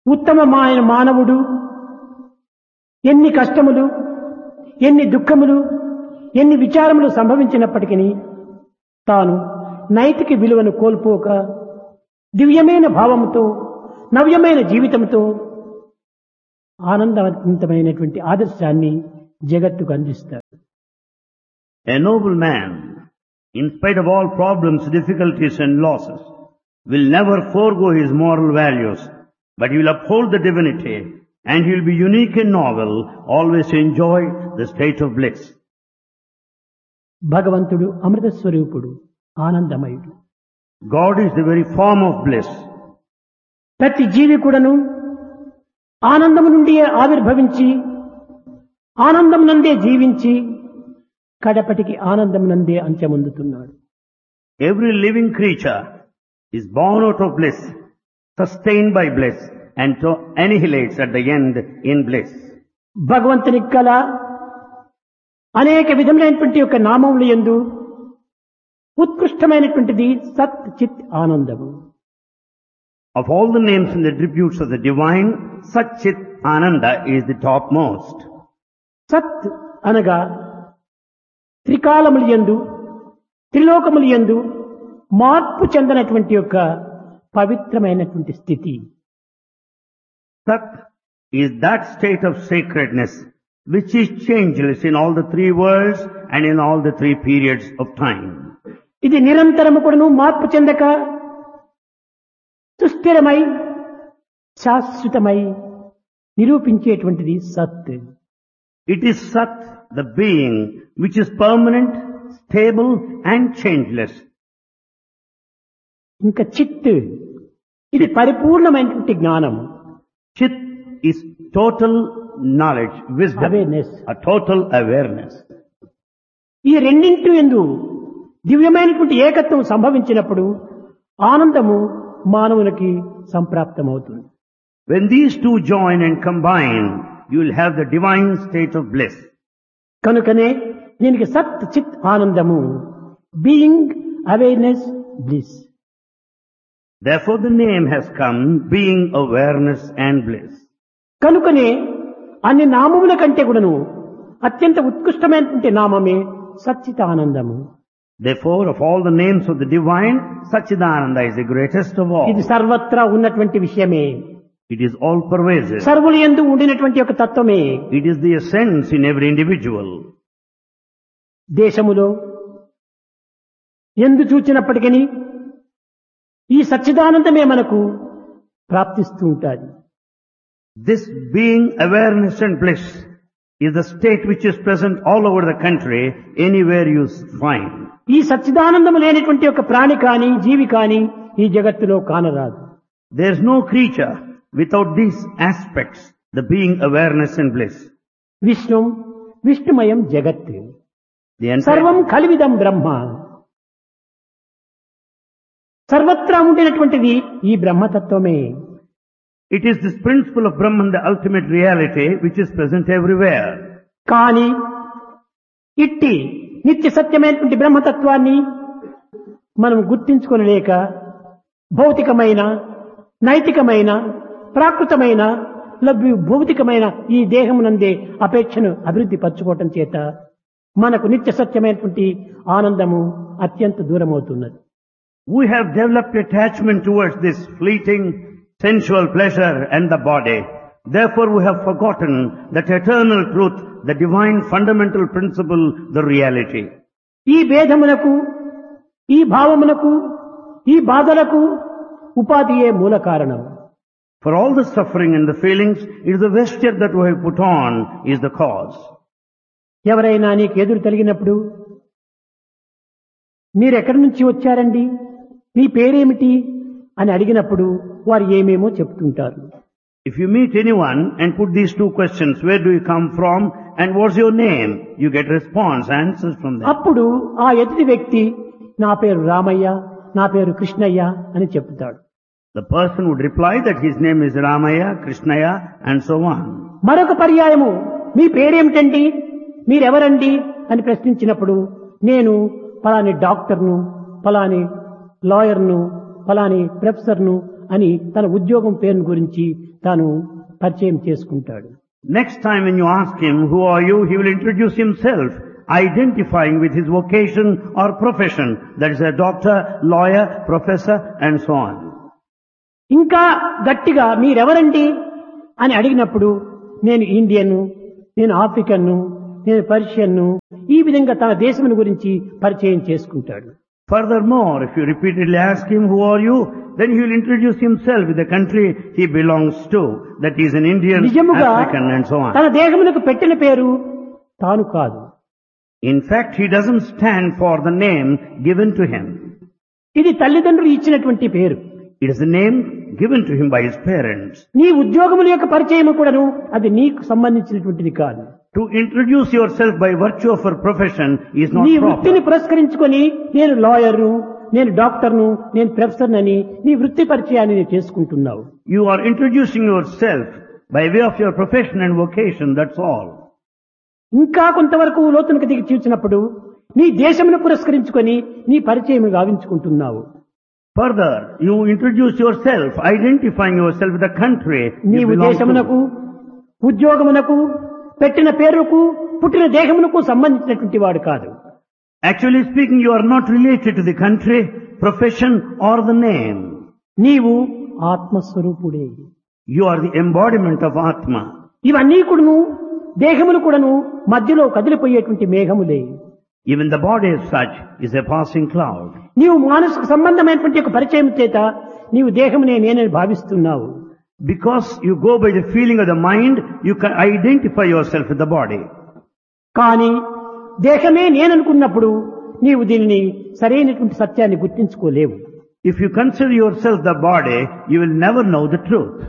ఉత్తమమైన మానవుడు ఎన్ని కష్టములు ఎన్ని దుఃఖములు ఎన్ని విచారములు సంభవించినప్పటికీ తాను నైతిక విలువను కోల్పోక దివ్యమైన భావముతో నవ్యమైన జీవితంతో ఆనందవంతమైనటువంటి ఆదర్శాన్ని జగత్తుకు అందిస్తాడు A noble man, in spite of all problems, difficulties and losses, will never forego his moral values, but he will uphold the divinity and he will be unique and novel, always enjoy the state of bliss. భగవంతుడు అమృత స్వరూపుడు ఆనందమయుడు God is the very form of bliss. ప్రతి జీవి కూడాను ఆనందము నుండియే ఆవిర్భవించి ఆనందం నందే జీవించి కడపటికి ఆనందం నందే అంత్యమొందుతున్నాడు Every living creature is born out of bliss, sustained by bliss, and to annihilates at the end in bliss. భగవంతుని కల అనేక విధములైనటువంటి యొక్క నామములు ఎందు ఉత్కృష్టమైనటువంటిది సత్ చిత్ ఆనందము Of all the names and attributes of the divine, Satchit Ananda is the topmost. సత్ అనగా త్రికాలములు ఎందు త్రిలోకములు ఎందు మార్పు చెందనటువంటి యొక్క పవిత్రమైనటువంటి స్థితి Sat is that state of sacredness which is changeless in all the three worlds and in all the three periods of time. ఇది నిరంతరము కూడాను మార్పు చెందక సుస్థిరమై శాశ్వతమై నిరూపించేటువంటిది సత్ It is Sat, the being, which is permanent, stable and changeless. ఇంకా చిత్ ఇది పరిపూర్ణమైనటువంటి జ్ఞానం Chit is total knowledge, wisdom, Awareness. a total awareness. ఈ రెండింటి ఎందు దివ్యమైనటువంటి ఏకత్వం సంభవించినప్పుడు ఆనందము మానవునికి సంప్రాప్తమవుతుంది When these two join and combine, you will have the divine state of bliss. కనుకనే దీనికి సత్ చిత్ ఆనందము being awareness bliss Therefore the name has come, being awareness and bliss. కనుకనే అన్ని నామముల కంటే కూడాను అత్యంత ఉత్కృష్టమైనటువంటి నామమే సచ్చిత ఆనందము Therefore, of all the names of the divine, Sachidananda is the greatest of all. ఇది సర్వత్రా ఉన్నటువంటి విషయమే It is all pervasive. సర్వులు ఎందు ఉండినటువంటి ఒక తత్వమే It is the essence in every individual. దేశములో ఎందు చూచినప్పటికీ ఈ సచ్చిదానందమే మనకు ప్రాప్తిస్తూ ఉంటుంది This being awareness and bliss is the state which is present all over the country, anywhere you find. ఈ సచ్చిదానందము లేనటువంటి ఒక ప్రాణి కాని జీవి కాని ఈ జగత్తులో కానరాదు There is no creature without these aspects, the being awareness and bliss. Vishnu విష్ణుమయం జగత్ The entire, సర్వం కలివిదం బ్రహ్మ సర్వత్రా ఉండినటువంటిది ఈ బ్రహ్మతత్వమే it is this principle of Brahman, the ultimate reality, which is present everywhere. కాని ఇట్టి నిత్య సత్యమైనటువంటి బ్రహ్మతత్వాన్ని మనం గుర్తించుకొనలేక భౌతికమైన నైతికమైన ప్రాకృతమైన లభ్యు భౌతికమైన ఈ దేహమునందే అపేక్షను అభివృద్ధి పరచుకోవటం చేత మనకు నిత్య సత్యమైనటువంటి ఆనందము అత్యంత దూరమవుతున్నది We have developed attachment towards this fleeting sensual pleasure and the body. Therefore we have forgotten that eternal truth, the divine fundamental principle, the reality. ఈ భేదమునకు ఈ భావమునకు ఈ బాధలకు ఉపాధియే మూల కారణం For all the suffering and the feelings, it is the vesture that we have put on is the cause. ఎవరైనా నీకు ఎదురు తగిలినప్పుడు మీరెక్కడి నుంచి వచ్చారండి మీ పేరేమిటి అని అడిగినప్పుడు వారు ఏమేమో చెప్తుంటారు If you meet anyone and put these two questions, where do you come from and what's your name? You get response, answers from them. అప్పుడు ఆ ఎదుటి వ్యక్తి నా పేరు రామయ్య నా పేరు కృష్ణయ్య అని చెప్తాడు The person would reply that his name is Ramaya, Krishnaya and so on. మరొక పర్యాయము మీ పేరేమిటండి మీరెవరండి అని ప్రశ్నించినప్పుడు నేను ఫలాని డాక్టర్ను ఫలాని లాయర్ను ఫలాని ప్రొఫెసర్ను అని తన ఉద్యోగం పేరును గురించి తాను పరిచయం చేసుకుంటాడు Next time when you ask him, who are you, he will introduce himself, identifying with his vocation or profession. That is a doctor, lawyer, professor, and so on. ఇంకా గట్టిగా మీరెవరండి అని అడిగినప్పుడు నేను ఇండియన్ నేను ఆఫ్రికన్ను నేను పర్షియన్ను ఈ విధంగా తన దేశమును గురించి పరిచయం చేసుకుంటాడు Furthermore, if you repeatedly ask him, who are you, then he will introduce himself with the country he belongs to. That he is an Indian, నిజముగా African, and so on. తన దేహమునకు పెట్టిన పేరు తాను కాదు In fact, he doesn't stand for the name given to him. ఇది తల్లిదండ్రులు ఇచ్చినటువంటి పేరు It is the name given to him by his parents. నీ ఉద్యోగముల యొక్క పరిచయం కూడాను అది నీకు సంబంధించినటువంటిది కాదు To introduce yourself by virtue of your profession is not నీ proper. వృత్తిని పురస్కరించుకొని నేను లాయర్ను నేను డాక్టర్ను నేను ప్రొఫెసర్ అని నీ వృత్తి పరిచయాన్ని నీవు చేసుకుంటున్నావు You are introducing yourself by way of your profession and vocation, that's all. ఇంకా కొంతవరకు లోతునికి దిగి చూసినప్పుడు నీ దేశమును పురస్కరించుకొని నీ పరిచయం గావించుకుంటున్నావు Further, you introduce yourself, identifying yourself with the country you నీవు belong దేశమునకు to. ఉద్యోగమునకు పెట్టిన పేరుకు పుట్టిన దేహమునకు సంబంధించినటువంటి వాడు కాదు Actually speaking, you are not related to the country, profession or the name. నీవు ఆత్మస్వరూపుడే You are the embodiment of Atma. ఇవన్నీ కూడాను దేహములు కూడాను మధ్యలో కదిలిపోయేటువంటి మేఘములే Even the body as such is a passing cloud. నీవు మానసిక సంబంధమైనటువంటి ఒక పరిచయం చేత నీవు దేహమునే నేనని భావిస్తున్నావు Because you go by the feeling of the mind, you can identify yourself with the body. కానీ దేహమే నేననుకున్నప్పుడు నీవు దీనిని సరైనటువంటి సత్యాన్ని గుర్తించుకోలేవు If you consider yourself the body, you will never know the truth.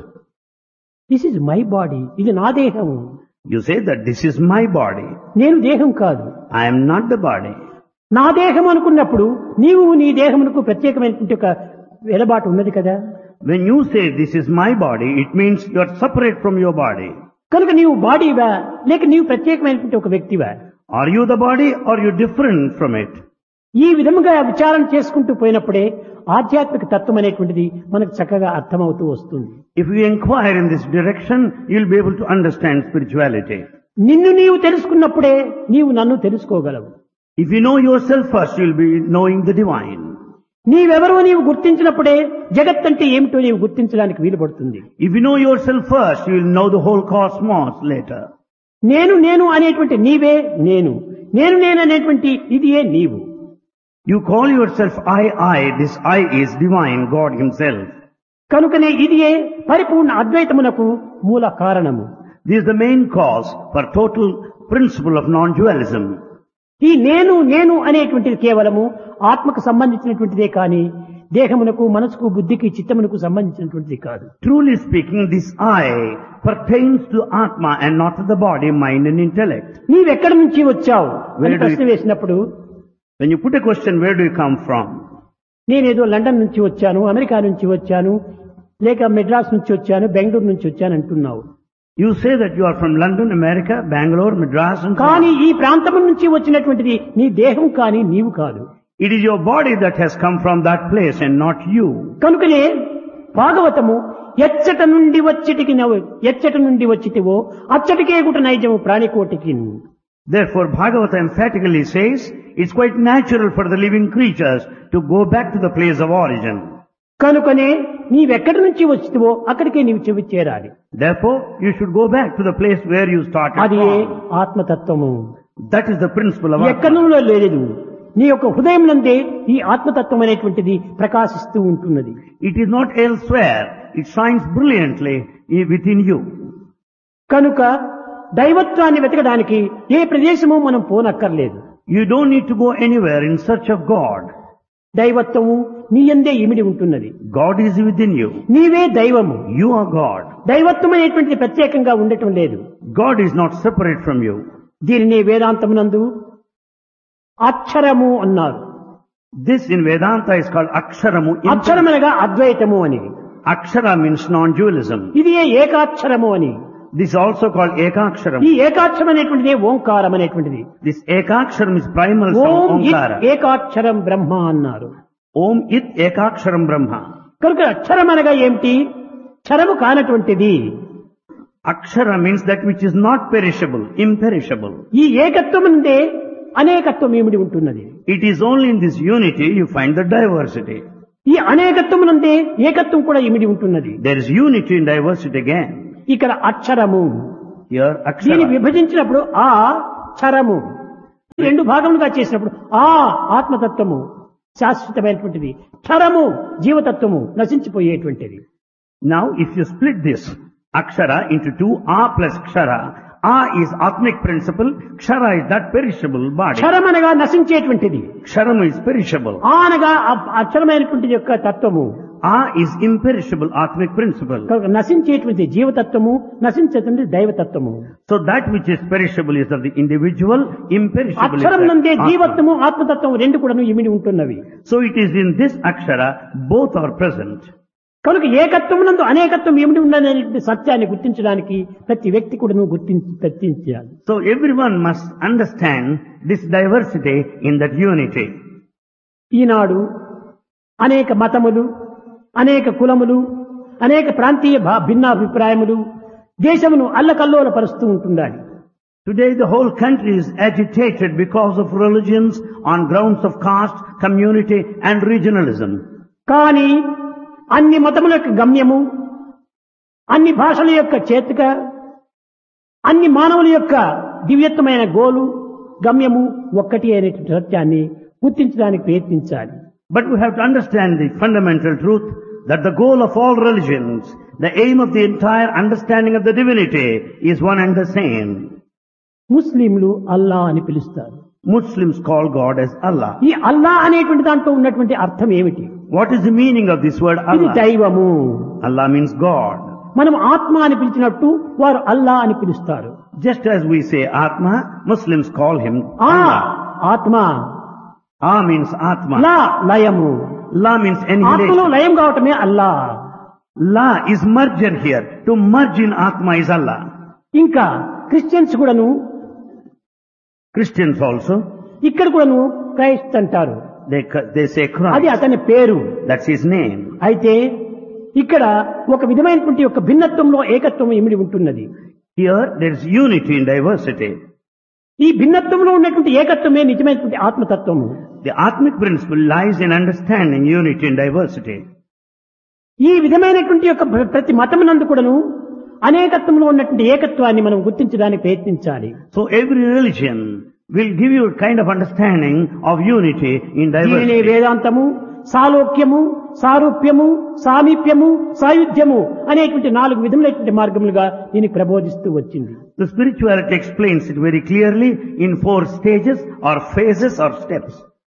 This is my body ఇది నా దేహము You say that this is my body. నేను దేహం కాదు I am not the body. నా దేహం అనుకున్నప్పుడు నీవు నీ దేహమునకు ప్రత్యేకమైనటువంటి ఒక వెలబాటు ఉన్నది కదా When you say this is my body, it means you are separate from your body. కనుక నీవు బాడీవా లేక నీవు ప్రత్యేకమైనటువంటి ఒక వ్యక్తివా Are you the body or you different from it? ఈ విధముగా విచారణ చేసుకుంటూ పోయినప్పుడే ఆధ్యాత్మిక తత్వం అనేటువంటిది మనకు చక్కగా అర్థమవుతూ వస్తుంది If you inquire in this direction, you'll be able to understand spirituality. నిన్ను నీవు తెలుసుకున్నప్పుడే నీవు నన్ను తెలుసుకోగలవు If you know yourself first, you'll be knowing the divine. నీవెవరో నీవు గుర్తించినప్పుడే జగత్ అంటే ఏమిటో నీవు గుర్తించడానికి వీలు పడుతుంది If you know yourself first, you will know the whole cosmos later. నేను నేను అనేటువంటి నీవే నేను నేను నేను అనేటువంటి ఇదియే నీవు You call yourself I, I. This I is divine, God himself. కనుకనే ఇదియే పరిపూర్ణ అద్వైతమునకు మూల కారణము This is the main cause for total principle of non-dualism. ఈ నేను నేను అనేటువంటిది కేవలము ఆత్మకు సంబంధించినటువంటిదే కానీ దేహమునకు మనసుకు బుద్ధికి చిత్తమునకు సంబంధించినటువంటిది కాదు Truly speaking, this I pertains to Atma and not to the body, mind and intellect. నీవెక్కడి నుంచి వచ్చావు అని Where do you- ప్రశ్న వేసినప్పుడు When you put a question, where do you come from? నేనేదో లండన్ నుంచి వచ్చాను అమెరికా నుంచి వచ్చాను లేక మెడ్రాస్ నుంచి వచ్చాను బెంగళూరు నుంచి వచ్చాను అంటున్నావు You say that you are from London, America, Bangalore, Madras and so కానీ on. ఈ ప్రాంతం నుంచి వచ్చినటువంటిది నీ దేహం కానీ నీవు కాదు It is your body that has come from that place and not you. కనుకనే భాగవతము ఎచ్చట నుండి వచ్చటికి నవ్వు ఎచ్చట నుండి వచ్చితివో అచ్చటికే గుట నైజము ప్రాణికోటికి Therefore, Bhagavata emphatically says, it's quite natural for the living creatures to go back to the place of origin. కనుకనే నీవెక్కడి నుంచి వచ్చితివో అక్కడికే నీవు చెవి చేరాలి Therefore, you should go back to the place where you started అది from. ఆత్మతత్వము That is the principle of Atma. ఎక్కడో లేదు నీ యొక్క హృదయం నందే ఈ ఆత్మతత్వం అనేటువంటిది ప్రకాశిస్తూ ఉంటున్నది It is not elsewhere. It shines brilliantly i- within you. కనుక దైవత్వాన్ని వెతకడానికి ఏ ప్రదేశము మనం పోనక్కర్లేదు You don't need to go anywhere in search of God. దైవత్వము నీ ఎందే ఇమిడి ఉంటున్నది God is within you. నీవే దైవము You are God. దైవత్వం అనేటువంటిది ప్రత్యేకంగా ఉండటం లేదు God is not separate from you. దీనిని వేదాంతమునందు అక్షరము అన్నారు This in Vedanta is called Aksharamu. అక్షరమనగా అద్వైతము అని Akshara means non-dualism. ఇది ఏ ఏకాక్షరము అని This is also called Ekaksharam. ఈ ఏకాక్షరం అనేటువంటిది ఓంకారం అనేటువంటిది This Ekaksharam is primal Om sound ఇత్ Omkara. ఏకాక్షరం బ్రహ్మ అన్నారు Om It Ekaksharam Brahma. కనుక అక్షరం అనగా ఏమిటి క్షరము కానటువంటిది Akshara means that which is not perishable, imperishable. ఈ ఏకత్వం నుండే అనేకత్వం ఏమిటి ఉంటున్నది It is only in this unity you find the diversity. ఈ అనేకత్వం నుండే ఏకత్వం కూడా ఇమిడి ఉంటున్నది There is unity in diversity again. ఇక్కడ అక్షరము Here, దీన్ని Akshara. విభజించినప్పుడు ఆ క్షరము రెండు భాగములుగా చేసినప్పుడు ఆ ఆత్మతత్వము శాశ్వతమైనటువంటిది క్షరము జీవతత్వము నశించిపోయేటువంటిది Now, if you split this Akshara into two, A plus Kshara, A is Atmic principle, Kshara is that perishable body. క్షరం అనగా నశించేటువంటిది Ksharam is perishable. ఆ అనగా ఆ- అక్షరమైనటువంటి యొక్క తత్వము A is imperishable Atmic principle. కనుక నశించేటువంటి జీవతత్వము నశించేటువంటి దైవతత్వము So that which is perishable is of the individual, imperishable is అక్షరం the నుండే Atma. జీవత్వము ఆత్మతత్వం రెండు కూడాను ఇమిడి ఉంటున్నవి So it is in this Akshara, both are present. కనుక ఏకత్వం నందు అనేకత్వం ఏమిటి ఉన్నదనేటువంటి సత్యాన్ని గుర్తించడానికి ప్రతి వ్యక్తి కూడాను గుర్తించి గుర్తించాలి So everyone must understand this diversity in that unity. ఈనాడు అనేక మతములు అనేక కులములు అనేక ప్రాంతీయ భా- భిన్నాభిప్రాయములు దేశమును అల్లకల్లోల పరుస్తూ ఉంటుండాలి Today the whole country is agitated because of religions on grounds of caste, community and regionalism. కానీ అన్ని మతముల యొక్క గమ్యము అన్ని భాషల యొక్క చేతిక అన్ని మానవుల యొక్క దివ్యత్వమైన గోలు గమ్యము ఒక్కటి అనేటువంటి సత్యాన్ని గుర్తించడానికి ప్రయత్నించాలి But we have to understand the fundamental truth that the goal of all religions, the aim of the entire understanding of the divinity is one and the same. ముస్లింలు అల్లా అని పిలుస్తారు Muslims call God as Allah. ఈ అల్లా అనేటువంటి దాంట్లో ఉన్నటువంటి అర్థం ఏమిటి What is the meaning of this word ఇది Allah? దైవము Allah means God. మనం ఆత్మ అని పిలిచినట్టు వారు అల్లా అని పిలుస్తారు Just as we say Atma, Muslims call him ఆ Allah. ఆత్మ A means Atma. లా లయము La means ఆత్మలో annihilation. లయం కావటమే Allah La is merger here. To merge in Atma is Allah. ఇంకా క్రిస్టియన్స్ కూడాను Christians also, ఇక్కడ కూడాను క్రైస్ట్ అంటారు they, ca- they say అది Christ. అతని పేరు That's his name. అయితే ఇక్కడ ఒక విధమైనటువంటి ఒక భిన్నత్వంలో ఏకత్వం ఇమిడి ఉంటున్నది Here there is unity in diversity. ఈ భిన్నత్వంలో ఉన్నటువంటి ఏకత్వమే నిజమైనటువంటి ఆత్మతత్వము The Atmic principle lies in understanding unity in diversity. ఈ విధమైనటువంటి యొక్క ప్ర- ప్రతి మతమునందు కూడాను అనేకత్వంలో ఉన్నటువంటి ఏకత్వాన్ని మనం గుర్తించడానికి ప్రయత్నించాలి So every religion will give you a kind of understanding of unity in దీనినే diversity. వేదాంతము సాలోక్యము సారూప్యము సామీప్యము సాయుధ్యము అనేటువంటి నాలుగు విధములైనటువంటి మార్గములుగా దీన్ని ప్రబోధిస్తూ వచ్చింది The spirituality explains it very clearly in four stages or phases or steps.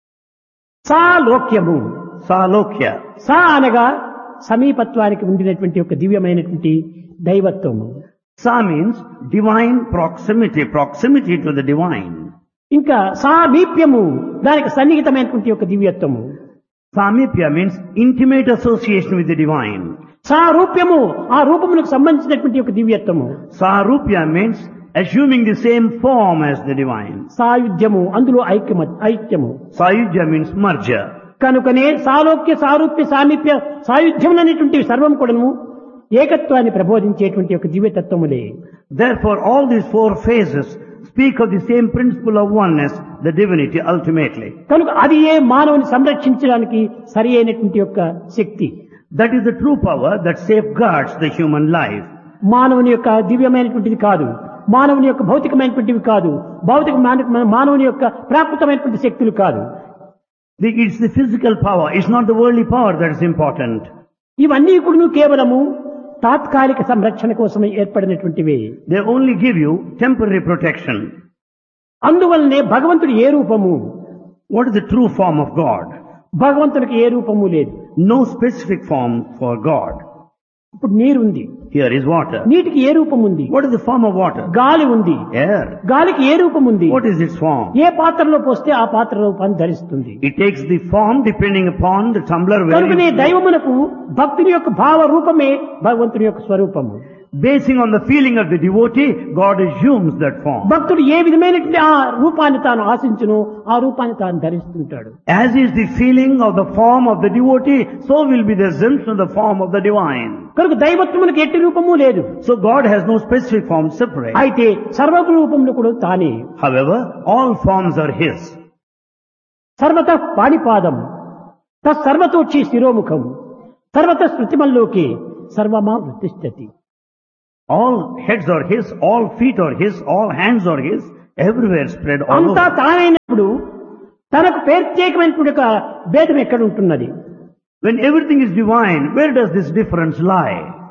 సాలోక్యము Salokya. సా అనగా సమీపత్వానికి ఉండినటువంటి ఒక దివ్యమైనటువంటి దైవత్వము Sa means divine proximity, proximity to the divine. ఇంకా సామీప్యము దానికి సన్నిహితమైనటువంటి ఒక దివ్యత్వము Samipya means intimate association with the divine. సారూప్యము ఆ రూపములకు సంబంధించినటువంటి ఒక దివ్యత్వము Sarupya means assuming the same form as the divine. సాయుధ్యము అందులో ఐక్యమ ఐక్యము Sayujya means merger. కనుకనే సాలోక్య సారూప్య సామీప్య సాయుధ్యం అనేటువంటి సర్వం కూడాను ఏకత్వాన్ని ప్రబోధించేటువంటి ఒక దివ్యతత్వములే Therefore, all these four phases speak of the same principle of oneness, the divinity ultimately. కనుక అది ఏ మానవుని సంరక్షించడానికి సరి అయినటువంటి యొక్క శక్తి That is the true power that safeguards the human life. మానవుని యొక్క దివ్యమైనటువంటిది కాదు మానవుని యొక్క భౌతికమైనటువంటివి కాదు భౌతిక మాన- మానవుని యొక్క ప్రాకృతమైనటువంటి శక్తులు కాదు The, it's the physical power, it's not the worldly power that is important. ఇవన్నీ కూడా కేవలము తాత్కాలిక సంరక్షణ కోసమే ఏర్పడినటువంటివే They only give you temporary protection. అందువల్లనే భగవంతుడు ఏ రూపము What is the true form of God? భగవంతునికి ఏ రూపము లేదు No specific form for God. ఇప్పుడు నీరుంది Here is water. నీటికి ఏ రూపం ఉంది What is the form of water? గాలి ఉంది Air. గాలికి ఏ రూపం ఉంది What is its form? ఏ పాత్రలో పోస్తే ఆ పాత్ర రూపాన్ని ధరిస్తుంది It takes the form depending upon the tumbler where కనుకనే you దైవమునకు భక్తుని యొక్క భావ రూపమే భగవంతుని యొక్క స్వరూపము Basing on the feeling of the devotee, God assumes that form. భక్తుడు ఏ విధమైనటువంటి ఆ రూపాన్ని తాను ఆశించును ఆ రూపాన్ని తాను ధరిస్తుంటాడు As is the feeling of the form of the devotee, so will be the assumption of the form of the divine. కనుక దైవత్వమునకు ఎట్టి రూపము లేదు So God has no specific form separate. అయితే సర్వ రూపంలో కూడా తానే However, all forms are His. సర్వత పాణిపాదం తత్సర్వతోక్షి శిరోముఖం సర్వత స్మృతిమల్లోకి సర్వమా వృత్తిష్టతి All heads are His, all feet are His, all hands are His, everywhere spread all అంతా over. తానైనప్పుడు తనకు ప్రత్యేకమైనటువంటి ఒక భేదం ఎక్కడ ఉంటున్నది When everything is divine, where does this difference lie?